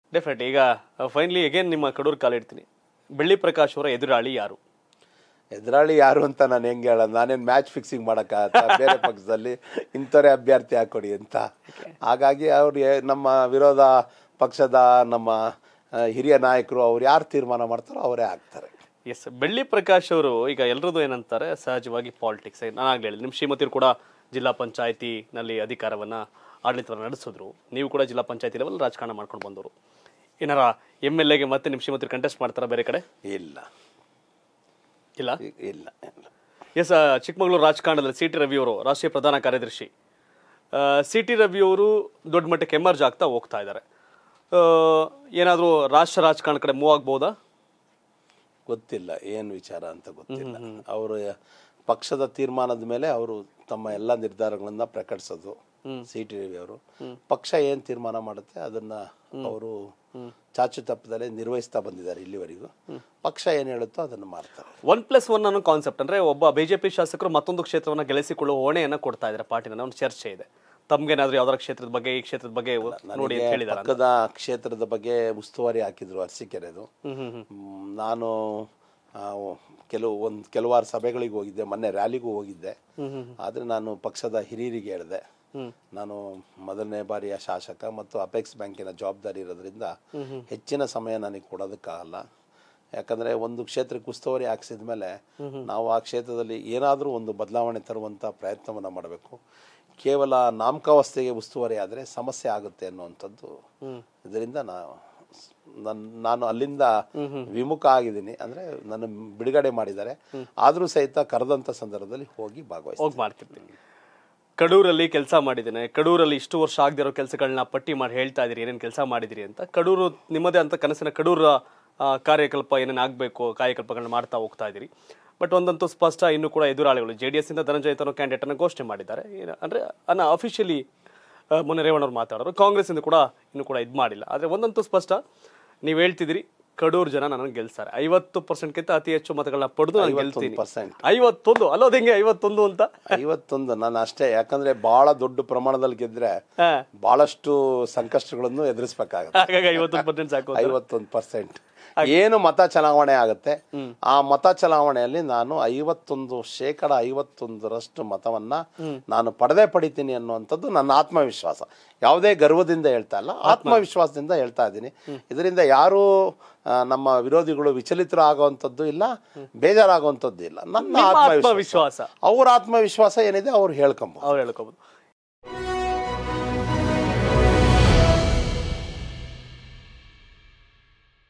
Definite ಈಗ finally again ನಿಮ್ಮ ಕಡೂರು ಕಾಲಿಡ್ತೀನಿ ಬೆಳ್ಳಿ ಪ್ರಕಾಶ್ ಅವರ ಎದುರಾಳಿ ಯಾರು ಎದುರಾಳಿ ಯಾರು ಅಂತ ನಾನು ಹೆಂಗೆ ಹೇಳೋದು ನಾನೇನು ಮ್ಯಾಚ್ ಫಿಕ್ಸಿಂಗ್ ಮಾಡೋಕ್ಕಾಗತ್ತ ಬೇರೆ ಪಕ್ಷದಲ್ಲಿ ಇಂಥವರೇ ಅಭ್ಯರ್ಥಿ ಹಾಕೊಡಿ ಅಂತ ಹಾಗಾಗಿ ಅವ್ರು ಏ- ನಮ್ಮ ವಿರೋಧ ಪಕ್ಷದ ನಮ್ಮ ಆ, ಹಿರಿಯ ನಾಯಕರು ಅವ್ರು ಯಾರು ತೀರ್ಮಾನ ಮಾಡ್ತಾರೋ ಅವರೇ ಆಗ್ತಾರೆ ಎಸ್ ಬೆಳ್ಳಿ ಪ್ರಕಾಶ್ ಅವರು ಈಗ ಎಲ್ರದ್ದು ಏನಂತಾರೆ ಸಹಜವಾಗಿ ಪಾಲಿಟಿಕ್ಸ್ ನಾನು ಆಗ್ಲೇ ಹೇಳಿದೆ ನಿಮ್ಮ ಶ್ರೀಮತಿಯರು ಕೂಡ ಜಿಲ್ಲಾ ಪಂಚಾಯತಿನಲ್ಲಿ ಅಧಿಕಾರವನ್ನ ಆಡಳಿತವನ್ನು ನಡೆಸಿದ್ರು ನೀವು ಕೂಡ ಜಿಲ್ಲಾ ಪಂಚಾಯತಿ ಲೆವೆಲ್ ರಾಜಕಾರಣ ಮಾಡ್ಕೊಂಡು ಬಂದವರು ಏನಾರ ಎಮ್ ಎಲ್ ಎಗೆ ಮತ್ತೆ ನಿಮ್ಮ ಶ್ರೀಮತಿ ಕಂಟೆಸ್ಟ್ ಮಾಡ್ತಾರ ಬೇರೆ ಕಡೆ ಇಲ್ಲ ಇಲ್ಲ ಇ- ಇಲ್ಲ ಇಲ್ಲ ಎಸ್ ಚಿಕ್ಕಮಗಳೂರು ರಾಜಕಾರಣದಲ್ಲಿ ಸಿ ಟಿ ರವಿ ಅವರು ರಾಷ್ಟ್ರೀಯ ಪ್ರಧಾನ ಕಾರ್ಯದರ್ಶಿ ಸಿ ಟಿ ರವಿ ಅವರು ದೊಡ್ಡ ಮಟ್ಟಕ್ಕೆ ಎಮರ್ಜ್ ಆಗ್ತಾ ಹೋಗ್ತಾ ಇದ್ದಾರೆ ಏನಾದರೂ ರಾಷ್ಟ್ರ ರಾಜಕಾರಣ ಕಡೆ ಮೂವ್ ಆಗ್ಬೋದಾ ಗೊತ್ತಿಲ್ಲ ಏನು ವಿಚಾರ ಅಂತ ಗೊತ್ತಿಲ್ಲ ಅವರು ಪಕ್ಷದ ತೀರ್ಮಾನದ ಮೇಲೆ ಅವರು ತಮ್ಮ ಎಲ್ಲ ನಿರ್ಧಾರಗಳನ್ನ ಪ್ರಕಟಿಸೋದು ಸಿ ಟಿ ರವಿ ಅವರು ಪಕ್ಷ ಏನು ತೀರ್ಮಾನ ಮಾಡುತ್ತೆ ಅದನ್ನ ಅವರು ಚಾಚು ತಪ್ಪದಲ್ಲೇ ನಿರ್ವಹಿಸ್ತಾ ಬಂದಿದ್ದಾರೆ ಇಲ್ಲಿವರೆಗೂ ಪಕ್ಷ ಏನು ಹೇಳುತ್ತೋ ಅದನ್ನು ಮಾಡ್ತಾರೆ ಒನ್ ಪ್ಲಸ್ ಒನ್ ಅನ್ನೋ ಕಾನ್ಸೆಪ್ಟ್ ಅಂದ್ರೆ ಒಬ್ಬ ಬಿಜೆಪಿ ಶಾಸಕರು ಮತ್ತೊಂದು ಕ್ಷೇತ್ರವನ್ನ ಗೆಲ್ಲಿಸಿಕೊಳ್ಳುವ ಹೊಣೆಯನ್ನ ಕೊಡ್ತಾ ಇದ್ದಾರೆ ಪಾರ್ಟಿನ ಒಂದು ಚರ್ಚೆ ಇದೆ ತಮ್ಗೇನಾದ್ರೂ ಯಾವ್ದಾರ ಕ್ಷೇತ್ರದ ಬಗ್ಗೆ ಈ ಕ್ಷೇತ್ರದ ಬಗ್ಗೆ ನೋಡಿ ಅಂತ ನನಗೆ ಹೇಳಿದಾರ ಪಕ್ಕದ ಕ್ಷೇತ್ರದ ಬಗ್ಗೆ ಉಸ್ತುವಾರಿ ಹಾಕಿದ್ರು ಅರಸೀಕೆರೆದು ಮ್, ನಾನು ಆ, ಕೆಲವು ಒಂದು ಕೆಲವಾರು ಸಭೆಗಳಿಗೆ ಹೋಗಿದ್ದೆ ಮೊನ್ನೆ ರ್ಯಾಲಿಗೂ ಹೋಗಿದ್ದೆ ಆದರೆ ನಾನು ಪಕ್ಷದ ಹಿರಿಯರಿಗೆ ಹೇಳಿದೆ ನಾನು ಮೊದಲನೇ ಬಾರಿಯ ಶಾಸಕ ಮತ್ತು ಅಪೆಕ್ಸ್ ಬ್ಯಾಂಕಿನ ಜವಾಬ್ದಾರಿ ಇರೋದ್ರಿಂದ ಹೆಚ್ಚಿನ ಸಮಯ ನನಗೆ ಕೊಡೋದಕ್ಕಾಗಲ್ಲ ಯಾಕಂದರೆ ಒಂದು ಕ್ಷೇತ್ರಕ್ಕೆ ಉಸ್ತುವಾರಿ ಹಾಕ್ಸಿದ ಮೇಲೆ ನಾವು ಆ ಕ್ಷೇತ್ರದಲ್ಲಿ ಏನಾದರೂ ಒಂದು ಬದಲಾವಣೆ ತರುವಂಥ ಪ್ರಯತ್ನವನ್ನು ಮಾಡಬೇಕು ಕೇವಲ ನಾಮಕಾವಸ್ಥೆಗೆ ಉಸ್ತುವಾರಿ ಆದರೆ ಸಮಸ್ಯೆ ಆಗುತ್ತೆ ಅನ್ನುವಂಥದ್ದು ಇದರಿಂದ ನಾ ನನ್ ನಾನು ಅಲ್ಲಿಂದ ವಿಮುಖ ಆಗಿದ್ದೀನಿ ಅಂದ್ರೆ ನನ್ನ ಬಿಡುಗಡೆ ಮಾಡಿದ್ದಾರೆ ಆದರೂ ಸಹಿತ ಕರೆದಂಥ ಸಂದರ್ಭದಲ್ಲಿ ಹೋಗಿ ಭಾಗವಹಿಸ್ತೀನಿ ಹೋಗಿ ಮಾಡ್ತಿರ್ತೀನಿ ಕಡೂರಲ್ಲಿ ಕೆಲಸ ಮಾಡಿದ್ದೇನೆ ಕಡೂರಲ್ಲಿ ಇಷ್ಟು ವರ್ಷ ಆಗದಿರೋ ಕೆಲಸಗಳನ್ನ ಪಟ್ಟಿ ಮಾಡಿ ಹೇಳ್ತಾ ಇದೀರಿ ಏನೇನು ಕೆಲಸ ಮಾಡಿದಿರಿ ಅಂತ ಕಡೂರು ನಿಮ್ಮದೇ ಅಂತ ಕನಸಿನ ಕಡೂರ ಆ, ಕಾರ್ಯಕಲ್ಪ ಏನೇನು ಆಗಬೇಕು ಕಾರ್ಯಕಲ್ಪಗಳನ್ನ ಮಾಡ್ತಾ ಹೋಗ್ತಾ ಇದ್ದೀರಿ ಬಟ್ ಒಂದಂತೂ ಸ್ಪಷ್ಟ ಇನ್ನೂ ಕೂಡ ಎದುರಾಳಿಗಳು ಜೆ ಡಿ ಎಸ್ ಇಂದ ಧನಂಜಯ ತನ್ನೋ ಕ್ಯಾಂಡಿಡೇಟ್ ಅನ್ನು ಘೋಷಣೆ ಮಾಡಿದ್ದಾರೆ ಏನ- ಅಂದ್ರೆ ಅನ್ನ ಅಫಿಷಿಯಲಿ ಮೊನ್ನೆ ರೇವಣ್ಣವ್ರು ಮಾತಾಡೋರು ಕಾಂಗ್ರೆಸ್ ಇಂದ ಕೂಡ ಇನ್ನೂ ಕೂಡ ಇದು ಮಾಡಿಲ್ಲ ಆದ್ರೆ ಒಂದಂತೂ ಸ್ಪಷ್ಟ ನೀವು ಹೇಳ್ತಿದ್ದೀರಿ ಕಡೂರು ಜನ ನನಗೆ ಗೆಲ್ತಾರೆ ಐವತ್ತು ಪರ್ಸೆಂಟ್ಗಿಂತ ಅತಿ ಹೆಚ್ಚು ಮತಗಳನ್ನ ಪಡೆದು ನಾನು ಗೆಲ್ತೀನಿ ಪರ್ಸೆಂಟ್ ಐವತ್ತೊಂದು ಅಲ್ಲೋದು ಹೆಂಗೆ ಐವತ್ತೊಂದು ಅಂತ ಐವತ್ತೊಂದು ನಾನು ಅಷ್ಟೇ ಯಾಕಂದ್ರೆ ಬಹಳ ದೊಡ್ಡ ಪ್ರಮಾಣದಲ್ಲಿ ಗೆದ್ರೆ ಹಾ. ಬಹಳಷ್ಟು ಸಂಕಷ್ಟಗಳನ್ನು ಎದುರಿಸ್ಬೇಕಾಗತ್ತೆ ಹಾಗಾಗಿ ಐವತ್ತೊಂದು ಪರ್ಸೆಂಟ್ ಸಾಕು ಐವತ್ತೊಂದು ಪರ್ಸೆಂಟ್ ಏನು ಮತ ಚಲಾವಣೆ ಆಗುತ್ತೆ ಆ ಮತ ಚಲಾವಣೆಯಲ್ಲಿ ನಾನು ಐವತ್ತೊಂದು ಶೇಕಡ ಐವತ್ತೊಂದರಷ್ಟು ಮತವನ್ನ ನಾನು ಪಡೆದೇ ಪಡಿತೀನಿ ಅನ್ನುವಂಥದ್ದು ನನ್ನ ಆತ್ಮವಿಶ್ವಾಸ ಯಾವುದೇ ಗರ್ವದಿಂದ ಹೇಳ್ತಾ ಇಲ್ಲ ಆತ್ಮವಿಶ್ವಾಸದಿಂದ ಹೇಳ್ತಾ ಇದ್ದೀನಿ ಇದರಿಂದ ಯಾರು ಆ, ನಮ್ಮ ವಿರೋಧಿಗಳು ವಿಚಲಿತರು ಆಗುವಂಥದ್ದು ಇಲ್ಲ ಬೇಜಾರಾಗುವಂಥದ್ದು ಇಲ್ಲ ನನ್ನ ನಿಮ್ಮ ಆತ್ಮವಿಶ್ವಾಸ ಆತ್ಮವಿಶ್ವಾಸ ಅವ್ರ ಆತ್ಮವಿಶ್ವಾಸ ಏನಿದೆ ಅವ್ರು ಹೇಳ್ಕೊಂಬೋದು ಅವ್ರು ಹೇಳ್ಕೋಬಹುದು